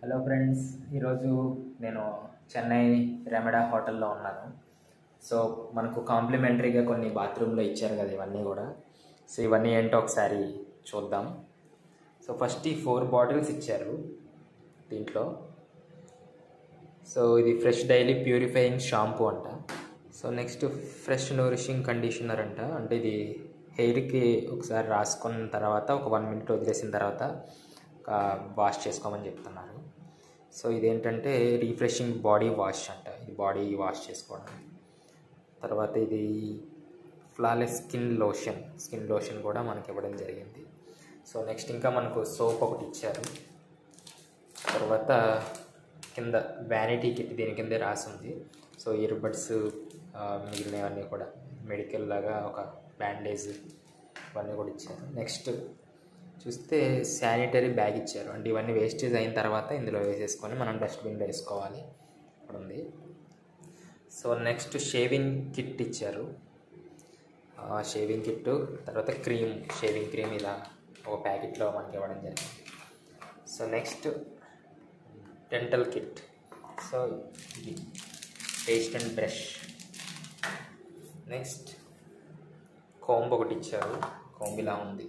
hello friends ఈరోజు నేను చెన్నై రెమెడా హోటల్లో ఉన్నాను సో మనకు కాంప్లిమెంటరీగా కొన్ని బాత్రూంలో ఇచ్చారు కదా ఇవన్నీ కూడా సో ఇవన్నీ ఏంటో ఒకసారి చూద్దాం సో ఫస్ట్ ఈ ఫోర్ బాటిల్స్ ఇచ్చారు దీంట్లో సో ఇది ఫ్రెష్ డైలీ ప్యూరిఫైయింగ్ షాంపూ అంట so next fresh nourishing conditioner అంట అంటే ఇది హెయిర్కి ఒకసారి రాసుకున్న తర్వాత ఒక వన్ మినిట్ వదిలేసిన తర్వాత ఒక వాష్ చేసుకోమని చెప్తున్నారు సో ఇదేంటంటే రీఫ్రెషింగ్ బాడీ వాష్ అంట ఇది బాడీ వాష్ చేసుకోవడం తర్వాత ఇది flawless skin lotion skin lotion కూడా మనకి ఇవ్వడం జరిగింది సో నెక్స్ట్ ఇంకా మనకు సోప్ ఒకటి ఇచ్చారు తర్వాత కింద వ్యానిటీ కిట్ దీని కిందే రాసింది సో ఇయర్బడ్స్ మిగిలినవన్నీ కూడా మెడికల్ లాగా ఒక బ్యాండేజ్ ఇవన్నీ కూడా ఇచ్చారు నెక్స్ట్ చూస్తే శానిటరీ బ్యాగ్ ఇచ్చారు అంటే ఇవన్నీ వేస్టేజ్ అయిన తర్వాత ఇందులో వేసేసుకొని మనం డస్ట్బిన్లో వేసుకోవాలి ఇక్కడ ఉంది సో నెక్స్ట్ షేవింగ్ కిట్ ఇచ్చారు ఆ షేవింగ్ కిట్ తర్వాత క్రీమ్ షేవింగ్ క్రీమ్ ఇలా ఒక ప్యాకెట్లో మనకి ఇవ్వడం జరిగింది so next dental kit so ఇది paste and brush next comb ఒకటి ఇచ్చారు కోంబ్ ఇలా ఉంది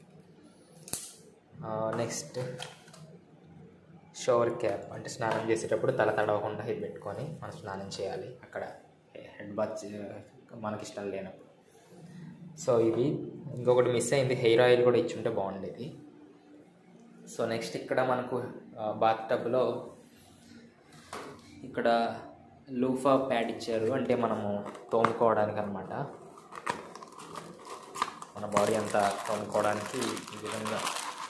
నెక్స్ట్ షవర్ క్యాప్ అంటే స్నానం చేసేటప్పుడు తల తడవకుండా ఇది పెట్టుకొని మనం స్నానం చేయాలి అక్కడ హెడ్ బాత్ మనకి ఇష్టం లేనప్పుడు సో ఇవి ఇంకొకటి మిస్ అయింది హెయిర్ ఆయిల్ కూడా ఇచ్చుంటే బాగుండేది సో నెక్స్ట్ ఇక్కడ మనకు బాత్ టబ్లో ఇక్కడ లూఫా ప్యాడ్ ఇచ్చారు అంటే మనము తోముకోవడానికి అనమాట మన బాడీ అంతా తోముకోవడానికి ఈ విధంగా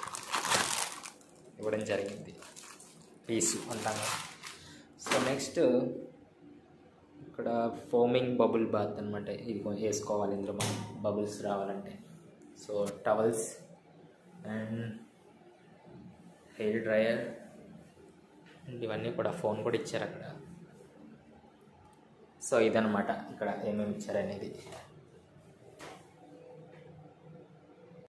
ఇవ్వడం జరిగింది పీసు అంటాను సో నెక్స్ట్ ఇక్కడ ఫోమింగ్ బబుల్ బాత్ అనమాట ఇది కొంచెం వేసుకోవాలి ఇందులో మనం బబుల్స్ రావాలంటే so towels and hair dryer and ఇవన్నీ కూడా ఫోన్ కూడా ఇచ్చారు అక్కడ సో ఇదనమాట ఇక్కడ ఏమేమి ఇచ్చారనేది